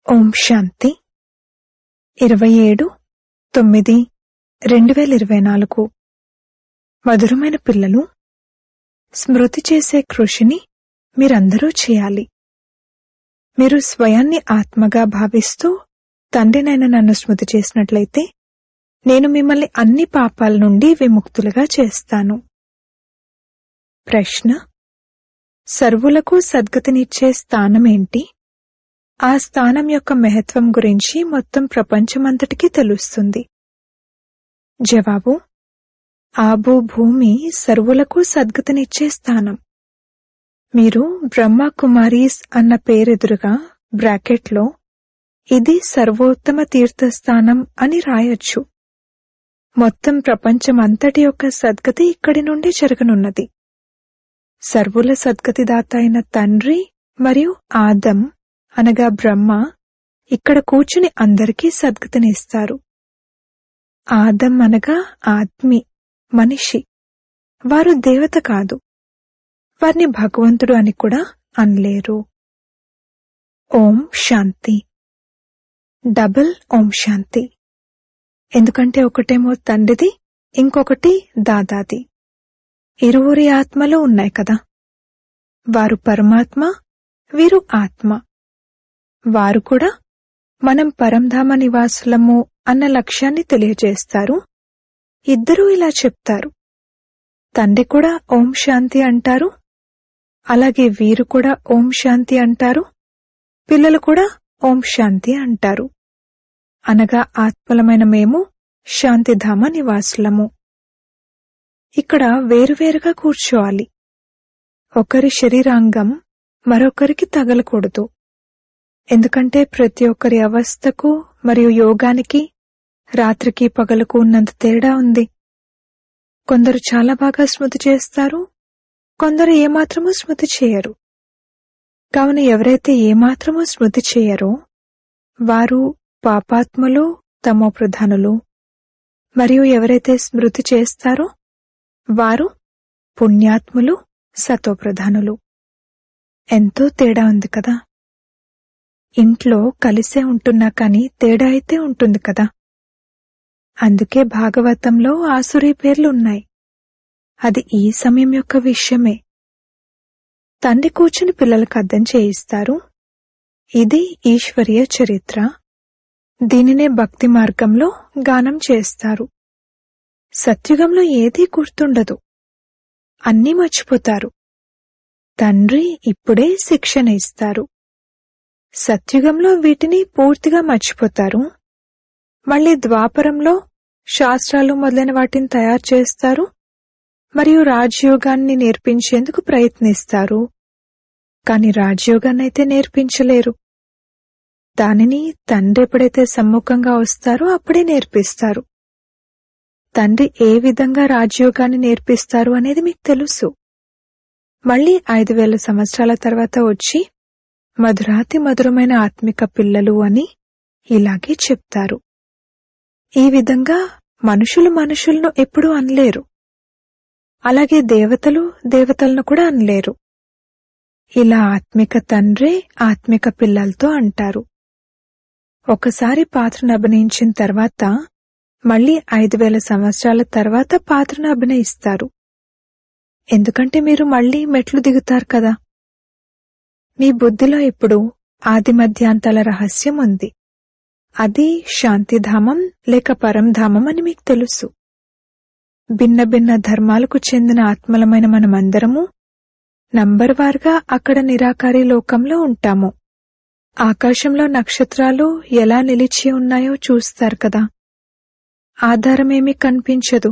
ఓం శాంతి ఇరవై ఏడు తొమ్మిది రెండు వేల ఇరవై నాలుగు మధురమైన పిల్లలు స్మృతి చేసే కృషిని మీరందరూ చేయాలి మీరు స్వయాన్ని ఆత్మగా భావిస్తూ తండ్రినైన నన్ను స్మృతి చేసినట్లయితే నేను మిమ్మల్ని అన్ని పాపాల నుండి విముక్తులుగా చేస్తాను ప్రశ్న సర్వులకు సద్గతినిచ్చే స్థానమేంటి ఆ స్థానం యొక్క మహత్వం గురించి మొత్తం ప్రపంచమంతటికీ తెలుస్తుంది జవాబు ఆబు భూమి సర్వులకు సద్గతినిచ్చే స్థానం మీరు బ్రహ్మ కుమారీస్ అన్న పేరెదురుగా బ్రాకెట్లో ఇది సర్వోత్తమ తీర్థస్థానం అని రాయొచ్చు మొత్తం ప్రపంచమంతటి యొక్క సద్గతి ఇక్కడి నుండి జరగనున్నది సర్వుల సద్గతిదాత అయిన తండ్రి మరియు ఆదం అనగా బ్రహ్మ ఇక్కడ కూర్చుని అందరికీ సద్గతినిస్తారు ఆదం అనగా ఆత్మి మనిషి వారు దేవత కాదు వారిని భగవంతుడు అని కూడా అనలేరు ఓం శాంతి డబుల్ ఓం శాంతి ఎందుకంటే ఒకటేమో తండ్రిది ఇంకొకటి దాదాది ఇరువురి ఆత్మలు ఉన్నాయి కదా వారు పరమాత్మ వీరు ఆత్మ వారు కూడా మనం పరంధామ నివాసులము అన్న లక్ష్యాన్ని తెలియజేస్తారు ఇద్దరూ ఇలా చెప్తారు తండ్రి కూడా ఓం శాంతి అంటారు అలాగే వీరు కూడా ఓం శాంతి అంటారు పిల్లలు కూడా ఓం శాంతి అంటారు అనగా ఆత్మలమైన మేము శాంతిధామ నివాసులము ఇక్కడ వేరువేరుగా కూర్చోవాలి ఒకరి శరీరాంగం మరొకరికి తగలకూడదు ఎందుకంటే ప్రతి ఒక్కరి అవస్థకు మరియు యోగానికి రాత్రికి పగలకు ఉన్నంత తేడా ఉంది కొందరు చాలా బాగా స్మృతి చేస్తారు కొందరు ఏమాత్రమూ స్మృతి చేయరు కావున ఎవరైతే ఏమాత్రమూ స్మృతి చేయరో వారు పాపాత్ములు తమో ప్రధానులు మరియు ఎవరైతే స్మృతి చేస్తారో వారు పుణ్యాత్ములు సతోప్రధానులు ఎంతో తేడా ఉంది కదా ఇంట్లో కలిసే ఉంటున్నా కాని తేడా అయితే ఉంటుంది కదా అందుకే భాగవతంలో ఆసురీ పేర్లు ఉన్నాయి అది ఈ సమయం యొక్క విషయమే తండ్రి కూర్చుని పిల్లలకు అర్థం చేయిస్తారు ఇది ఈశ్వరీయ చరిత్ర దీనినే భక్తి మార్గంలో గానం చేస్తారు సత్యుగంలో ఏదీ గుర్తుండదు అన్నీ మర్చిపోతారు తండ్రి ఇప్పుడే శిక్షణ ఇస్తారు సత్యుగంలో వీటిని పూర్తిగా మర్చిపోతారు మళ్ళీ ద్వాపరంలో శాస్త్రాలు మొదలైన వాటిని తయారు చేస్తారు మరియు రాజయోగాన్ని నేర్పించేందుకు ప్రయత్నిస్తారు కాని రాజయోగాన్నైతే నేర్పించలేరు దానిని తండ్రి ఎప్పుడైతే సమ్ముఖంగా వస్తారో అప్పుడే నేర్పిస్తారు తండ్రి ఏ విధంగా రాజయోగాన్ని నేర్పిస్తారు అనేది మీకు తెలుసు మళ్ళీ ఐదు వేల సంవత్సరాల తర్వాత వచ్చి మధురాతి మధురమైన ఆత్మిక పిల్లలు అని ఇలాగే చెప్తారు ఈ విధంగా మనుషులు మనుషులను ఎప్పుడూ అనలేరు అలాగే దేవతలు దేవతలను కూడా అనలేరు ఇలా ఆత్మిక తండ్రే ఆత్మిక పిల్లలతో అంటారు ఒకసారి పాత్రను అభినయించిన తర్వాత మళ్ళీ ఐదు వేల సంవత్సరాల తర్వాత పాత్రను అభినయిస్తారు ఎందుకంటే మీరు మళ్ళీ మెట్లు దిగుతారు కదా మీ బుద్ధిలో ఇప్పుడు ఆది మధ్యాంతాల రహస్యం ఉంది అది శాంతిధామం లేక పరంధామం అని మీకు తెలుసు భిన్న భిన్న ధర్మాలకు చెందిన ఆత్మలమైన మనమందరము నంబర్ వార్గా అక్కడ నిరాకారి లోకంలో ఉంటాము ఆకాశంలో నక్షత్రాలు ఎలా నిలిచి ఉన్నాయో చూస్తారు కదా ఆధారమేమీ కనిపించదు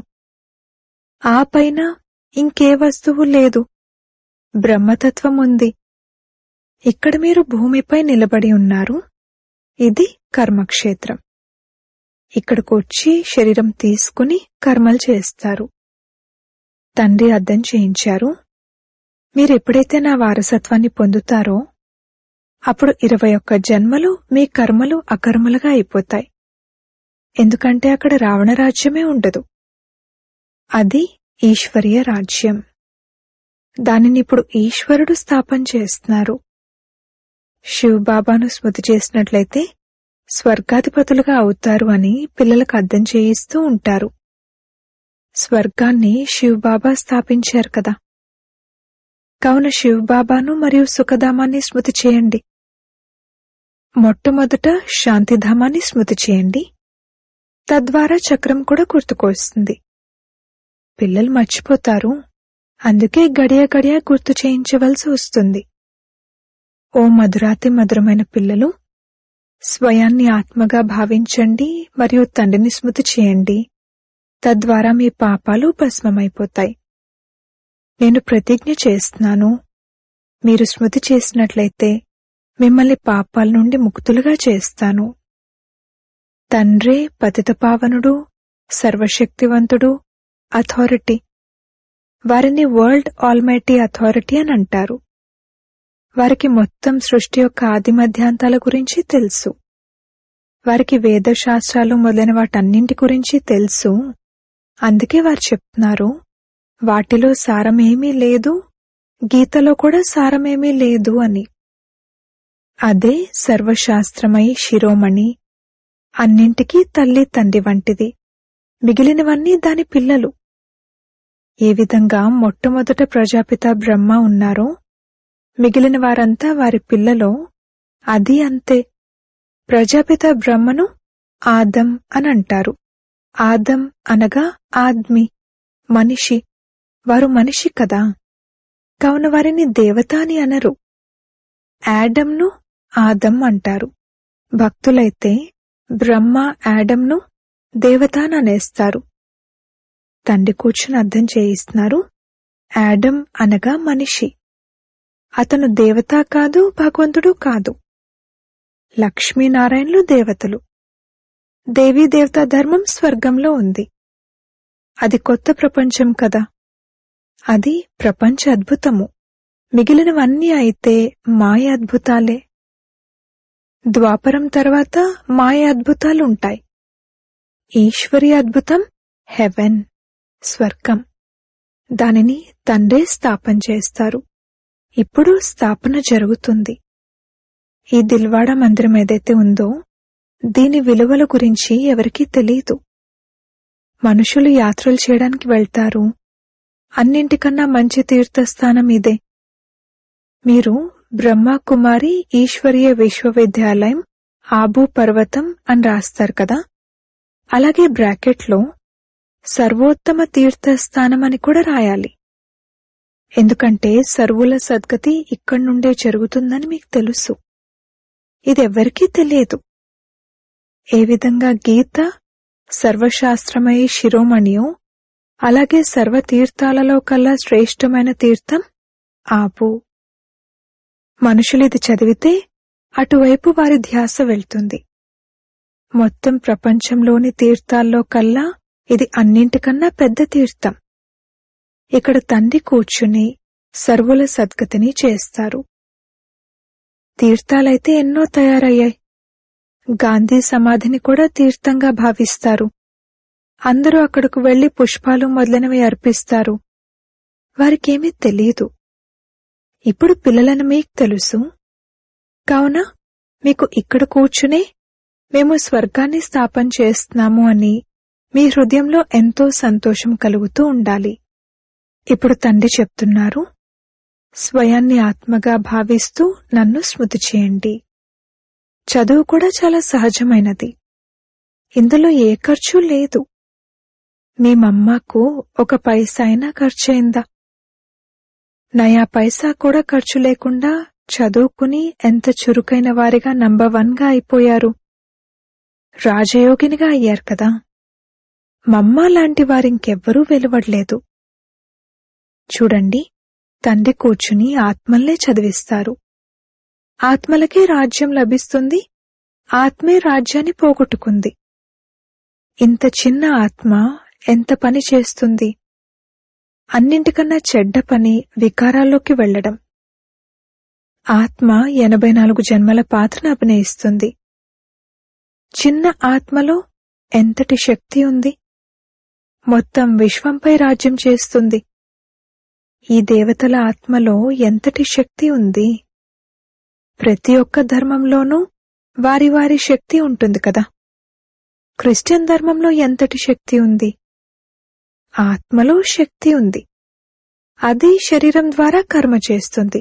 ఆ పైన ఇంకే వస్తువు లేదు బ్రహ్మతత్వం ఉంది ఇక్కడ మీరు భూమిపై నిలబడి ఉన్నారు ఇది కర్మక్షేత్రం ఇక్కడికి వచ్చి శరీరం తీసుకుని కర్మలు చేస్తారు తండ్రి అర్థం చేయించారు మీరెప్పుడైతే నా వారసత్వాన్ని పొందుతారో అప్పుడు ఇరవై ఒక్క జన్మలు మీ కర్మలు అకర్మలుగా అయిపోతాయి ఎందుకంటే అక్కడ రావణ రాజ్యమే ఉండదు అది ఈశ్వరీయ రాజ్యం దానిని ఇప్పుడు ఈశ్వరుడు స్థాపన చేస్తున్నారు శివ్ బాబాను స్మృతి చేసినట్లయితే స్వర్గాధిపతులుగా అవుతారు అని పిల్లలకు అర్థం చేయిస్తూ ఉంటారు స్వర్గాన్ని శివ్ బాబా స్థాపించారు కదా కావున శివ్ బాబాను మరియు సుఖధామాన్ని స్మృతి చేయండి మొట్టమొదట శాంతిధామాన్ని స్మృతి చేయండి తద్వారా చక్రం కూడా గుర్తుకొస్తుంది పిల్లలు మర్చిపోతారు అందుకే గడియ గడియ గుర్తు చేయించవలసి వస్తుంది ఓ మధురాతి మధురమైన పిల్లలు స్వయాన్ని ఆత్మగా భావించండి మరియు తండ్రిని స్మృతి చేయండి తద్వారా మీ పాపాలు భస్మమైపోతాయి నేను ప్రతిజ్ఞ చేస్తున్నాను మీరు స్మృతి చేసినట్లయితే మిమ్మల్ని పాపాల నుండి ముక్తులుగా చేస్తాను తండ్రే పతితపావనుడు సర్వశక్తివంతుడు అథారిటీ వారిని వరల్డ్ ఆల్మైటీ అథారిటీ అని అంటారు వారికి మొత్తం సృష్టి యొక్క ఆది మధ్యాంతాల గురించి తెలుసు వారికి వేదశాస్త్రాలు మొదలైన వాటన్నింటి గురించి తెలుసు అందుకే వారు చెప్తున్నారు వాటిలో సారమేమీ లేదు గీతలో కూడా సారమేమీ లేదు అని అదే సర్వశాస్త్రమై శిరోమణి అన్నింటికీ తల్లి తండ్రి వంటిది మిగిలినవన్నీ దాని పిల్లలు ఏ విధంగా మొట్టమొదట ప్రజాపిత బ్రహ్మ ఉన్నారో మిగిలిన వారంతా వారి పిల్లలో అది అంతే ప్రజాపిత బ్రహ్మను ఆదం అని అంటారు ఆదం అనగా ఆద్మి మనిషి వారు మనిషి కదా కావున వారిని దేవత అని అనరు యాడమ్ను ఆదం అంటారు భక్తులైతే బ్రహ్మ యాడమ్ను దేవత అని అనేస్తారు తండ్రి కూర్చుని అర్థం చేయిస్తున్నారు యాడమ్ అనగా మనిషి అతను దేవత కాదు భగవంతుడు కాదు లక్ష్మీనారాయణలు దేవతలు దేవీ దేవతా ధర్మం స్వర్గంలో ఉంది అది కొత్త ప్రపంచం కదా అది ప్రపంచ అద్భుతము మిగిలినవన్నీ అయితే మాయ అద్భుతాలే ద్వాపరం తర్వాత మాయ అద్భుతాలుంటాయి ఈశ్వరి అద్భుతం హెవెన్ స్వర్గం దానిని తండ్రే స్థాపన చేస్తారు ఇప్పుడు స్థాపన జరుగుతుంది ఈ దిల్వాడ మందిరం ఏదైతే ఉందో దీని విలువల గురించి ఎవరికీ తెలియదు మనుషులు యాత్రలు చేయడానికి వెళ్తారు అన్నింటికన్నా మంచి తీర్థస్థానం ఇదే మీరు బ్రహ్మ కుమారి ఈశ్వరీయ విశ్వవిద్యాలయం ఆబు పర్వతం అని రాస్తారు కదా అలాగే బ్రాకెట్లో సర్వోత్తమ తీర్థస్థానం అని కూడా రాయాలి ఎందుకంటే సర్వుల సద్గతి ఇక్కడి నుండే జరుగుతుందని మీకు తెలుసు ఇదెవ్వరికీ తెలియదు ఏ విధంగా గీత సర్వశాస్త్రమయ శిరోమణియో అలాగే సర్వతీర్థాలలో కల్లా శ్రేష్టమైన తీర్థం ఆపు మనుషులిది చదివితే అటువైపు వారి ధ్యాస వెళ్తుంది మొత్తం ప్రపంచంలోని తీర్థాల్లో కల్లా ఇది అన్నింటికన్నా పెద్ద తీర్థం ఇక్కడ తండ్రి కూర్చుని సర్వుల సద్గతిని చేస్తారు తీర్థాలైతే ఎన్నో తయారయ్యాయి గాంధీ సమాధిని కూడా తీర్థంగా భావిస్తారు అందరూ అక్కడకు వెళ్లి పుష్పాలు మొదలైనవి అర్పిస్తారు వారికేమీ తెలియదు ఇప్పుడు పిల్లలను మీకు తెలుసు కావున మీకు ఇక్కడ కూర్చునే మేము స్వర్గాన్ని స్థాపన చేస్తున్నాము అని మీ హృదయంలో ఎంతో సంతోషం కలుగుతూ ఉండాలి ఇప్పుడు తండ్రి చెప్తున్నారు స్వయాన్ని ఆత్మగా భావిస్తూ నన్ను స్మృతి చేయండి చదువు కూడా చాలా సహజమైనది ఇందులో ఏ ఖర్చు లేదు మీ మమ్మకు ఒక పైసా అయినా ఖర్చయిందా నయా పైసా కూడా ఖర్చు లేకుండా చదువుకుని ఎంత చురుకైన వారిగా నంబర్ వన్గా అయిపోయారు రాజయోగినిగా అయ్యారు కదా మమ్మ లాంటి వారింకెవ్వరూ వెలువడలేదు చూడండి తండ్రి కూర్చుని ఆత్మల్నే చదివిస్తారు ఆత్మలకే రాజ్యం లభిస్తుంది ఆత్మే రాజ్యాన్ని పోగొట్టుకుంది ఇంత చిన్న ఆత్మ ఎంత పని చేస్తుంది అన్నింటికన్నా చెడ్డ పని వికారాల్లోకి వెళ్లడం ఆత్మ ఎనభై నాలుగు జన్మల పాత్రను అభినయిస్తుంది చిన్న ఆత్మలో ఎంతటి శక్తి ఉంది మొత్తం విశ్వంపై రాజ్యం చేస్తుంది ఈ దేవతల ఆత్మలో ఎంతటి శక్తి ఉంది ప్రతి ఒక్క ధర్మంలోనూ వారి వారి శక్తి ఉంటుంది కదా క్రిస్టియన్ ధర్మంలో ఎంతటి శక్తి ఉంది ఆత్మలో శక్తి ఉంది అది శరీరం ద్వారా కర్మ చేస్తుంది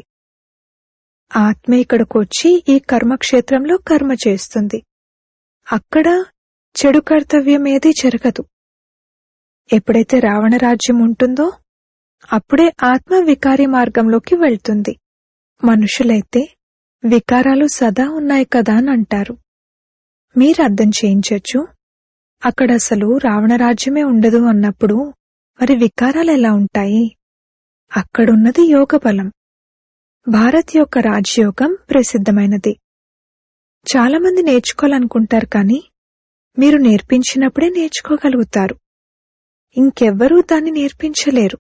ఆత్మ ఇక్కడికి వచ్చి ఈ కర్మక్షేత్రంలో కర్మ చేస్తుంది అక్కడ చెడు కర్తవ్యం ఏదీ జరగదు ఎప్పుడైతే రావణ రాజ్యం ఉంటుందో అప్పుడే ఆత్మ వికారి మార్గంలోకి వెళ్తుంది మనుషులైతే వికారాలు సదా ఉన్నాయి కదా అని అంటారు మీరు అర్థం చేయించొచ్చు అక్కడ అసలు రావణ రాజ్యమే ఉండదు అన్నప్పుడు మరి వికారాలు ఎలా ఉంటాయి అక్కడున్నది యోగ బలం భారత్ యొక్క రాజయోగం ప్రసిద్ధమైనది చాలామంది నేర్చుకోవాలనుకుంటారు కానీ మీరు నేర్పించినప్పుడే నేర్చుకోగలుగుతారు ఇంకెవ్వరూ దాన్ని నేర్పించలేరు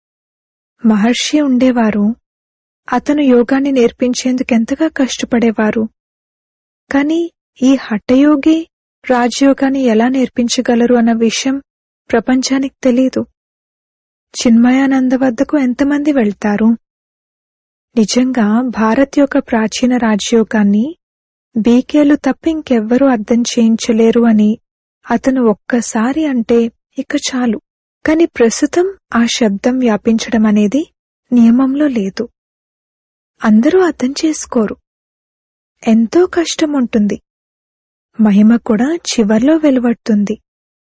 మహర్షి ఉండేవారు అతను యోగాన్ని నేర్పించేందుకెంతగా కష్టపడేవారు కాని ఈ హఠయోగి రాజయోగాన్ని ఎలా నేర్పించగలరు అన్న విషయం ప్రపంచానికి తెలీదు చిన్మయానంద వద్దకు ఎంతమంది వెళ్తారు నిజంగా భారత్ యొక్క ప్రాచీన రాజయోగాన్ని బీకేలు తప్ప ఇంకెవ్వరూ అర్థం చేయించలేరు అని అతను ఒక్కసారి అంటే ఇక చాలు కాని ప్రస్తుతం ఆ శబ్దం వ్యాపించడం అనేది నియమంలో లేదు అందరూ అర్థం చేసుకోరు ఎంతో కష్టం ఉంటుంది మహిమ కూడా చివర్లో వెలువడుతుంది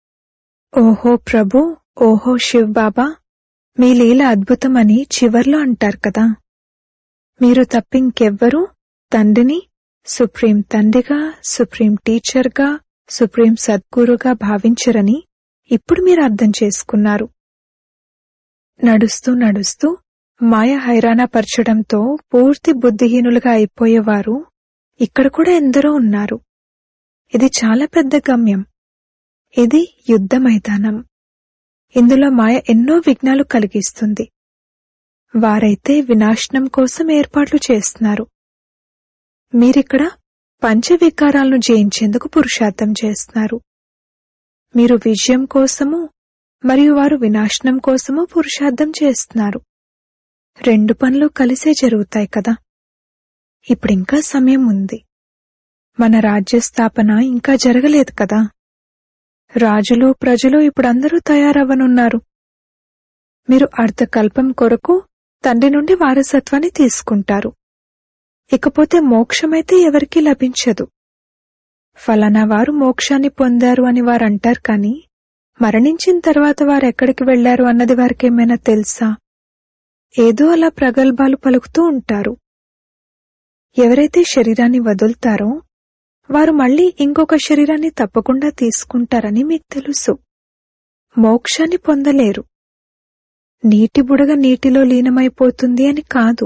ఓహో ప్రభు ఓహో శివ్ బాబా మీ లీల అద్భుతమని చివర్లో అంటారు కదా మీరు తప్పింకెవ్వరూ తండ్రిని సుప్రీం తండ్రిగా సుప్రీం టీచర్గా సుప్రీం సద్గురుగా భావించరని ఇప్పుడు మీరు అర్థం చేసుకున్నారు నడుస్తూ నడుస్తూ మాయ హైరాణపరచడంతో పూర్తి బుద్ధిహీనులుగా అయిపోయేవారు ఇక్కడ కూడా ఎందరో ఉన్నారు ఇది చాలా పెద్ద గమ్యం ఇది యుద్ధ మైదానం ఇందులో మాయ ఎన్నో విఘ్నాలు కలిగిస్తుంది వారైతే వినాశనం కోసం ఏర్పాట్లు చేస్తున్నారు మీరిక్కడ పంచవికారాలను జయించేందుకు పురుషార్థం చేస్తున్నారు మీరు విజయం కోసము మరియు వారు వినాశనం కోసము పురుషార్థం చేస్తున్నారు రెండు పనులు కలిసే జరుగుతాయి కదా ఇప్పుడింకా సమయం ఉంది మన రాజ్య స్థాపన ఇంకా జరగలేదు కదా రాజులు ప్రజలు ఇప్పుడందరూ తయారవ్వనున్నారు మీరు అర్ధకల్పం కొరకు తండ్రి నుండి వారసత్వాన్ని తీసుకుంటారు ఇకపోతే మోక్షమైతే ఎవరికీ లభించదు ఫలానా వారు మోక్షాన్ని పొందారు అని వారు అంటారు కానీ మరణించిన తర్వాత వారు ఎక్కడికి వెళ్లారు అన్నది వారికేమైనా తెలుసా ఏదో అలా ప్రగల్భాలు పలుకుతూ ఉంటారు ఎవరైతే శరీరాన్ని వదులుతారో వారు మళ్ళీ ఇంకొక శరీరాన్ని తప్పకుండా తీసుకుంటారని మీకు తెలుసు మోక్షాన్ని పొందలేరు నీటి బుడగ నీటిలో లీనమైపోతుంది అని కాదు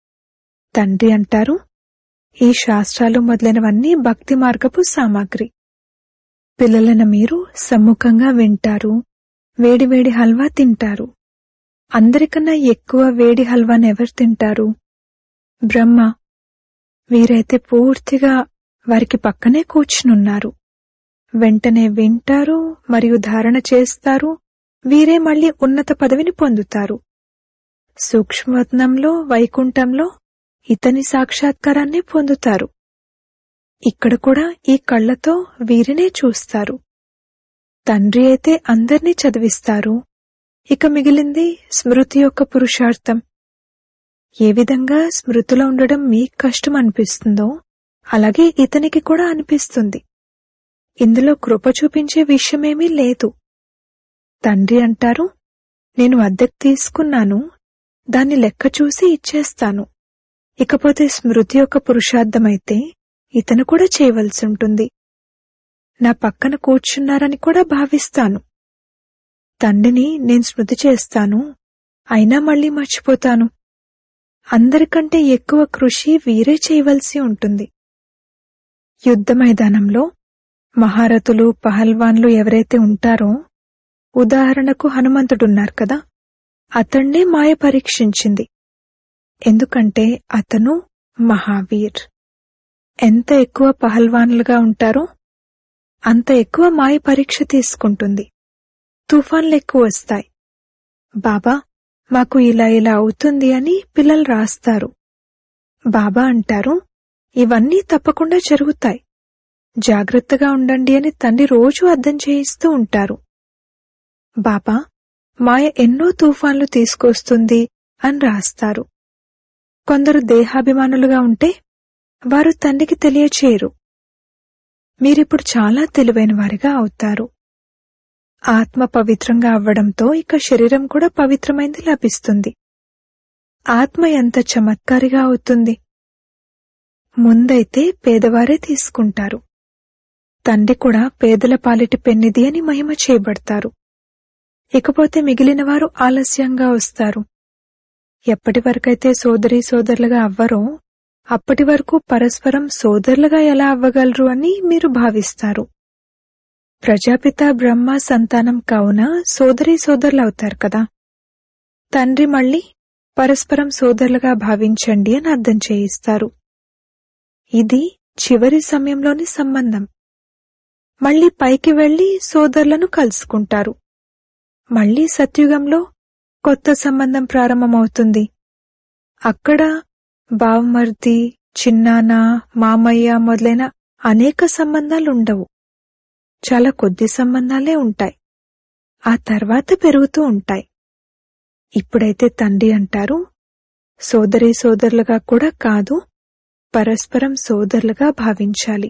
తండ్రి అంటారు ఈ శాస్త్రాలు మొదలైనవన్నీ భక్తి మార్గపు సామాగ్రి పిల్లలను మీరు సమ్ముఖంగా వింటారు వేడివేడి హల్వా తింటారు అందరికన్నా ఎక్కువ వేడి హల్వాను ఎవరు తింటారు బ్రహ్మ వీరైతే పూర్తిగా వారికి పక్కనే కూర్చునున్నారు వెంటనే వింటారు మరియు ధారణ చేస్తారు వీరే మళ్ళీ ఉన్నత పదవిని పొందుతారు సూక్ష్మవత్నంలో వైకుంఠంలో ఇతని సాక్షాత్కారాన్ని పొందుతారు ఇక్కడ కూడా ఈ కళ్లతో వీరినే చూస్తారు తండ్రి అయితే అందర్నీ చదివిస్తారు ఇక మిగిలింది స్మృతి యొక్క పురుషార్థం ఏ విధంగా స్మృతిలో ఉండడం మీకు కష్టం అనిపిస్తుందో అలాగే ఇతనికి కూడా అనిపిస్తుంది ఇందులో కృప చూపించే విషయమేమీ లేదు తండ్రి అంటారు నేను అద్దెకు తీసుకున్నాను దాన్ని లెక్క చూసి ఇచ్చేస్తాను ఇకపోతే స్మృతి యొక్క పురుషార్థమైతే ఇతను కూడా చేయవలసి ఉంటుంది నా పక్కన కూర్చున్నారని కూడా భావిస్తాను తండ్రిని నేను స్మృతి చేస్తాను అయినా మళ్ళీ మర్చిపోతాను అందరికంటే ఎక్కువ కృషి వీరే చేయవలసి ఉంటుంది యుద్ధ మైదానంలో మహారథులు పహల్వాన్లు ఎవరైతే ఉంటారో ఉదాహరణకు హనుమంతుడున్నారు కదా అతన్నే మాయ పరీక్షించింది ఎందుకంటే అతను మహావీర్ ఎంత ఎక్కువ పహల్వాన్లుగా ఉంటారో అంత ఎక్కువ మాయ పరీక్ష తీసుకుంటుంది తుఫాన్లు ఎక్కువ వస్తాయి బాబా మాకు ఇలా ఇలా అవుతుంది అని పిల్లలు రాస్తారు బాబా అంటారు ఇవన్నీ తప్పకుండా జరుగుతాయి జాగ్రత్తగా ఉండండి అని తండ్రి రోజూ అర్థం చేయిస్తూ ఉంటారు బాబా మాయ ఎన్నో తుఫాన్లు తీసుకొస్తుంది అని రాస్తారు కొందరు దేహాభిమానులుగా ఉంటే వారు తండ్రికి తెలియచేయరు మీరిప్పుడు చాలా తెలివైన వారిగా అవుతారు ఆత్మ పవిత్రంగా అవ్వడంతో ఇక శరీరం కూడా పవిత్రమైంది లభిస్తుంది ఆత్మ ఎంత చమత్కారిగా అవుతుంది ముందైతే పేదవారే తీసుకుంటారు తండ్రి కూడా పేదల పాలిటి పెన్నిది అని మహిమ చేయబడతారు ఇకపోతే మిగిలిన వారు ఆలస్యంగా వస్తారు ఎప్పటి వరకైతే సోదరీ సోదరులుగా అవ్వరో అప్పటి వరకు పరస్పరం సోదరులుగా ఎలా అవ్వగలరు అని మీరు భావిస్తారు ప్రజాపిత బ్రహ్మ సంతానం కావున సోదరీ సోదరులు అవుతారు కదా తండ్రి మళ్ళీ పరస్పరం సోదరులుగా భావించండి అని అర్థం చేయిస్తారు ఇది చివరి సమయంలోని సంబంధం మళ్ళీ పైకి వెళ్లి సోదరులను కలుసుకుంటారు మళ్ళీ సత్యుగంలో కొత్త సంబంధం ప్రారంభమవుతుంది అక్కడ బావమర్ది చిన్నాన్న మామయ్య మొదలైన అనేక సంబంధాలుండవు చాలా కొద్ది సంబంధాలే ఉంటాయి ఆ తర్వాత పెరుగుతూ ఉంటాయి ఇప్పుడైతే తండ్రి అంటారు సోదరీ సోదరులుగా కూడా కాదు పరస్పరం సోదరులుగా భావించాలి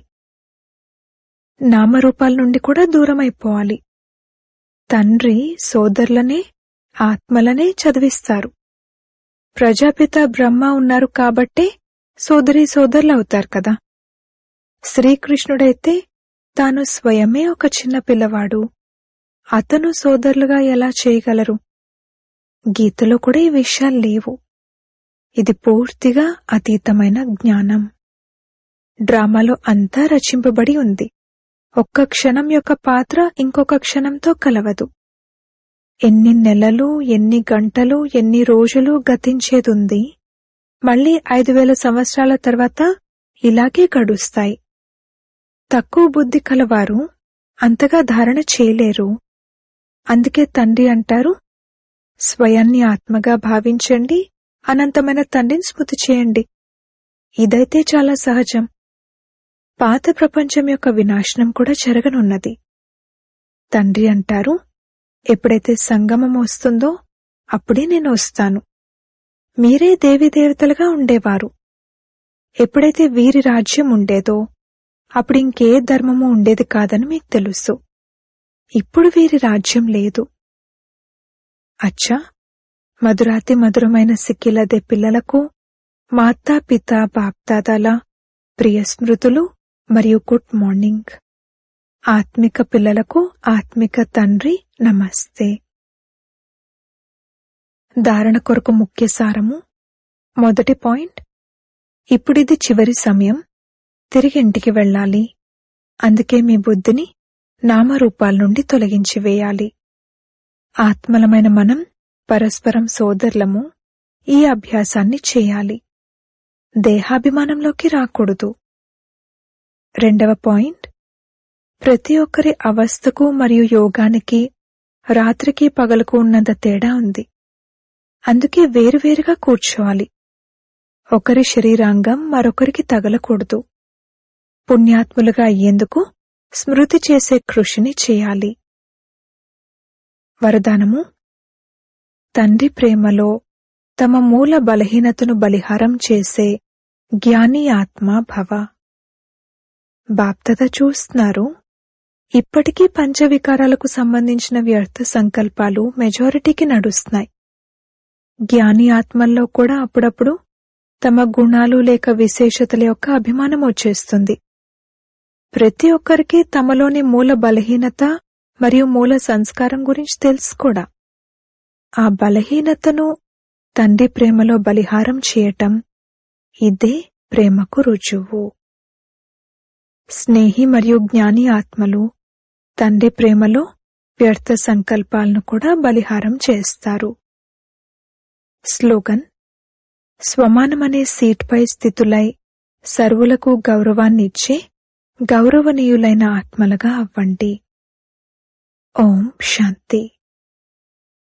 నామరూపాల నుండి కూడా దూరమైపోవాలి తండ్రి సోదరులనే ఆత్మలనే చదివిస్తారు ప్రజాపిత బ్రహ్మ ఉన్నారు కాబట్టే సోదరీ సోదరులు అవుతారు కదా శ్రీకృష్ణుడైతే తాను స్వయమే ఒక చిన్న పిల్లవాడు అతను సోదరులుగా ఎలా చేయగలరు గీతలో కూడా ఈ విషయాలు లేవు ఇది పూర్తిగా అతీతమైన జ్ఞానం డ్రామాలో అంతా రచింపబడి ఉంది ఒక్క క్షణం యొక్క పాత్ర ఇంకొక క్షణంతో కలవదు ఎన్ని నెలలు ఎన్ని గంటలు ఎన్ని రోజులు గతించేదుంది మళ్ళీ ఐదు వేల సంవత్సరాల తర్వాత ఇలాగే గడుస్తాయి తక్కువ బుద్ధి కలవారు అంతగా ధారణ చేయలేరు అందుకే తండ్రి అంటారు స్వయాన్ని ఆత్మగా భావించండి అనంతమైన తండ్రిని స్మృతి చేయండి ఇదైతే చాలా సహజం పాత ప్రపంచం యొక్క వినాశనం కూడా జరగనున్నది తండ్రి అంటారు ఎప్పుడైతే సంగమం వస్తుందో అప్పుడే నేను వస్తాను మీరే దేవీదేవతలుగా ఉండేవారు ఎప్పుడైతే వీరి రాజ్యం ఉండేదో అప్పుడు ఇంకే ధర్మము ఉండేది కాదని మీకు తెలుసు ఇప్పుడు వీరి రాజ్యం లేదు అచ్చా మధురాతి మధురమైన సిక్కిలదే పిల్లలకు మాతా పిత బాప్దాదాల ప్రియ స్మృతులు మరియు గుడ్ మార్నింగ్ ఆత్మిక పిల్లలకు ఆత్మిక తండ్రి నమస్తే ధారణ కొరకు ముఖ్య సారము మొదటి పాయింట్ ఇప్పుడిది చివరి సమయం తిరిగి ఇంటికి వెళ్ళాలి అందుకే మీ బుద్ధిని నామరూపాల నుండి తొలగించి వేయాలి ఆత్మలమైన మనం పరస్పరం సోదరులము ఈ అభ్యాసాన్ని చేయాలి దేహాభిమానంలోకి రాకూడదు రెండవ పాయింట్ ప్రతి ఒక్కరి అవస్థకు మరియు యోగానికి రాత్రికి పగలకు ఉన్నంత తేడా ఉంది అందుకే వేరువేరుగా కూర్చోవాలి ఒకరి శరీరాంగం మరొకరికి తగలకూడదు పుణ్యాత్ములుగా అయ్యేందుకు స్మృతి చేసే కృషిని చేయాలి వరదానము తండ్రి ప్రేమలో తమ మూల బలహీనతను బలిహారం చేసే జ్ఞాని ఆత్మ భవ బాప్తద చూస్తున్నారు ఇప్పటికీ పంచవికారాలకు సంబంధించిన వ్యర్థ సంకల్పాలు మెజారిటీకి నడుస్తున్నాయి జ్ఞాని ఆత్మల్లో కూడా అప్పుడప్పుడు తమ గుణాలు లేక విశేషతల యొక్క అభిమానం వచ్చేస్తుంది ప్రతి ఒక్కరికి తమలోని మూల బలహీనత మరియు మూల సంస్కారం గురించి తెలుసు కూడా ఆ బలహీనతను తండ్రి ప్రేమలో బలిహారం చేయటం ఇదే ప్రేమకు రుజువు స్నేహి మరియు జ్ఞాని ఆత్మలు తండ్రి ప్రేమలో వ్యర్థ సంకల్పాలను కూడా బలిహారం చేస్తారు స్లోగన్ స్వమానమనే సీట్పై స్థితులై సర్వులకు గౌరవాన్నిచ్చే గౌరవనీయులైన ఆత్మలుగా అవ్వండి ఓం శాంతి